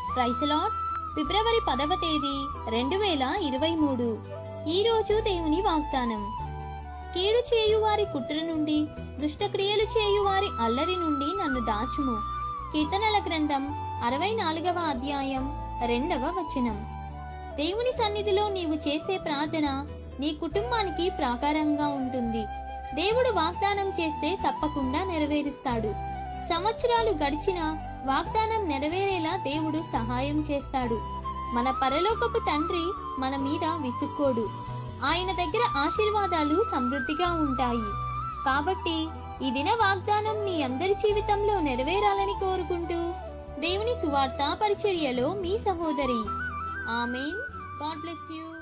ప్రైసలాట్ ఫిబ్రవరి పదవ తేదీ రెండు వేల ఇరవై మూడు ఈరోజు దేవుని వాగ్దానం కీడు చేయువారి కుట్ర నుండి దుష్టక్రియలు చేయువారి అల్లరి నుండి నన్ను దాచుము కీర్తనల గ్రంథం అరవై నాలుగవ అధ్యాయం రెండవ వచనం దేవుని సన్నిధిలో నీవు చేసే ప్రార్థన నీ కుటుంబానికి ప్రాకారంగా ఉంటుంది దేవుడు వాగ్దానం చేస్తే తప్పకుండా నెరవేరుస్తాడు సంవత్సరాలు గడిచినా వాగ్దానం నెరవేరేలా దేవుడు సహాయం చేస్తాడు మన పరలోకపు తండ్రి మన మీద విసుక్కోడు ఆయన దగ్గర ఆశీర్వాదాలు సమృద్ధిగా ఉంటాయి కాబట్టి ఈ దిన వాగ్దానం మీ అందరి జీవితంలో నెరవేరాలని కోరుకుంటూ దేవుని సువార్త పరిచర్యలో మీ సహోదరి ఆమెన్ గాడ్ బ్లెస్ యూ